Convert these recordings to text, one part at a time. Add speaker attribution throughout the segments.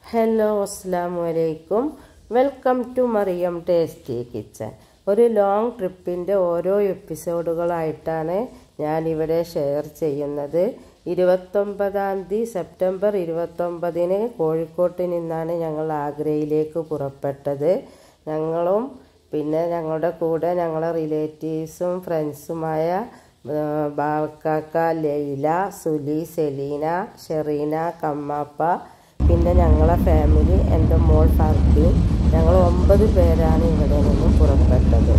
Speaker 1: hello അസ്സാം വലൈക്കും welcome to Mariyam tasty kitchen ഒരു ലോങ് ട്രിപ്പിൻ്റെ ഓരോ എപ്പിസോഡുകളായിട്ടാണ് ഞാനിവിടെ ഷെയർ ചെയ്യുന്നത് ഇരുപത്തൊമ്പതാം തീയതി സെപ്റ്റംബർ ഇരുപത്തൊമ്പതിന് കോഴിക്കോട്ട് നിന്നാണ് ഞങ്ങൾ ആഗ്രയിലേക്ക് പുറപ്പെട്ടത് ഞങ്ങളും പിന്നെ ഞങ്ങളുടെ കൂടെ ഞങ്ങളെ റിലേറ്റീവ്സും ഫ്രണ്ട്സുമായ ബാവക്കാക്ക ലൈല സുലി സെലീന ഷെറീന കമ്മാപ്പ പിന്നെ ഞങ്ങളെ ഫാമിലി എൻ്റെ മോൾ ഫർദീൻ ഞങ്ങൾ ഒമ്പത് പേരാണ് ഇവിടെ നിന്നും പുറപ്പെട്ടത്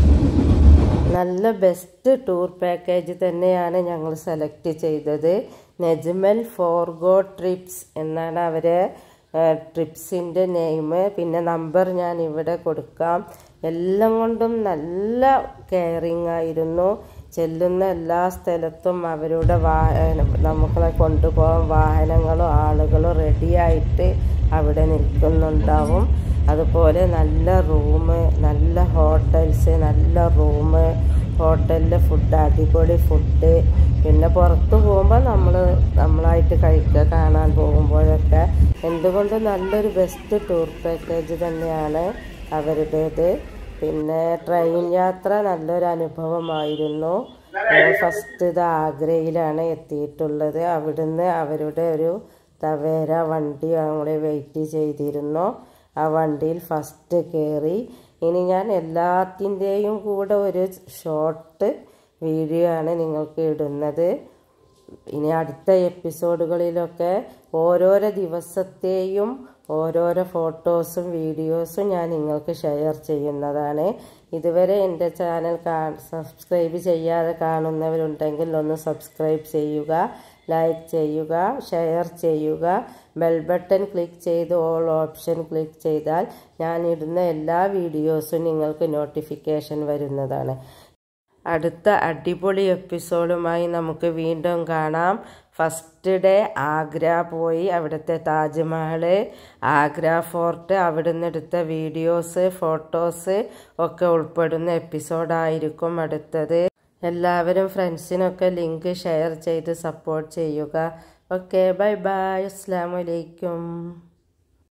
Speaker 1: നല്ല ബെസ്റ്റ് ടൂർ പാക്കേജ് തന്നെയാണ് ഞങ്ങൾ സെലക്ട് ചെയ്തത് നെജ്മൽ ഫോർഗോ ട്രിപ്സ് എന്നാണ് അവരെ ട്രിപ്സിൻ്റെ നെയിം പിന്നെ നമ്പർ ഞാൻ ഇവിടെ കൊടുക്കാം എല്ലാം കൊണ്ടും നല്ല കെയറിങ് ആയിരുന്നു ചെല്ലുന്ന എല്ലാ സ്ഥലത്തും അവരുടെ വാഹനം നമ്മളെ കൊണ്ടുപോകാൻ വാഹനങ്ങളും ആളുകളും റെഡിയായിട്ട് അവിടെ നിൽക്കുന്നുണ്ടാവും അതുപോലെ നല്ല റൂം നല്ല ഹോട്ടൽസ് നല്ല റൂം ഹോട്ടലിലെ ഫുഡ് അടിപൊളി ഫുഡ് പിന്നെ പുറത്ത് പോകുമ്പോൾ നമ്മൾ നമ്മളായിട്ട് കഴിക്കുക കാണാൻ പോകുമ്പോഴൊക്കെ എന്തുകൊണ്ടും നല്ലൊരു ബെസ്റ്റ് ടൂർ പാക്കേജ് തന്നെയാണ് അവരുടേത് പിന്നെ ട്രെയിൻ യാത്ര നല്ലൊരു അനുഭവമായിരുന്നു ഫസ്റ്റ് ഇത് ആഗ്രയിലാണ് എത്തിയിട്ടുള്ളത് അവിടുന്ന് അവരുടെ ഒരു തവേര വണ്ടി നമ്മളെ വെയിറ്റ് ചെയ്തിരുന്നു ആ വണ്ടിയിൽ ഫസ്റ്റ് കയറി ഇനി ഞാൻ എല്ലാത്തിൻ്റെയും കൂടെ ഒരു ഷോർട്ട് വീഡിയോ ആണ് നിങ്ങൾക്ക് ഇടുന്നത് ഇനി അടുത്ത എപ്പിസോഡുകളിലൊക്കെ ഓരോരോ ദിവസത്തെയും ഓരോരോ ഫോട്ടോസും വീഡിയോസും ഞാൻ നിങ്ങൾക്ക് ഷെയർ ചെയ്യുന്നതാണ് ഇതുവരെ എൻ്റെ ചാനൽ കാ സബ്സ്ക്രൈബ് ചെയ്യാതെ കാണുന്നവരുണ്ടെങ്കിൽ ഒന്ന് സബ്സ്ക്രൈബ് ചെയ്യുക ലൈക്ക് ചെയ്യുക ഷെയർ ചെയ്യുക ബെൽ ബട്ടൺ ക്ലിക്ക് ചെയ്ത് ഓൾ ഓപ്ഷൻ ക്ലിക്ക് ചെയ്താൽ ഞാൻ ഇടുന്ന എല്ലാ വീഡിയോസും നിങ്ങൾക്ക് നോട്ടിഫിക്കേഷൻ വരുന്നതാണ് അടുത്ത അടിപൊളി എപ്പിസോഡുമായി നമുക്ക് വീണ്ടും കാണാം ഫസ്റ്റ് ഡേ ആഗ്ര പോയി അവിടുത്തെ താജ്മഹൽ ആഗ്ര ഫോർട്ട് അവിടുന്ന് എടുത്ത വീഡിയോസ് ഫോട്ടോസ് ഒക്കെ ഉൾപ്പെടുന്ന എപ്പിസോഡായിരിക്കും അടുത്തത് എല്ലാവരും ഫ്രണ്ട്സിനൊക്കെ ലിങ്ക് ഷെയർ ചെയ്ത് സപ്പോർട്ട് ചെയ്യുക ഓക്കെ ബൈ ബൈ അസ്സാം വലൈക്കും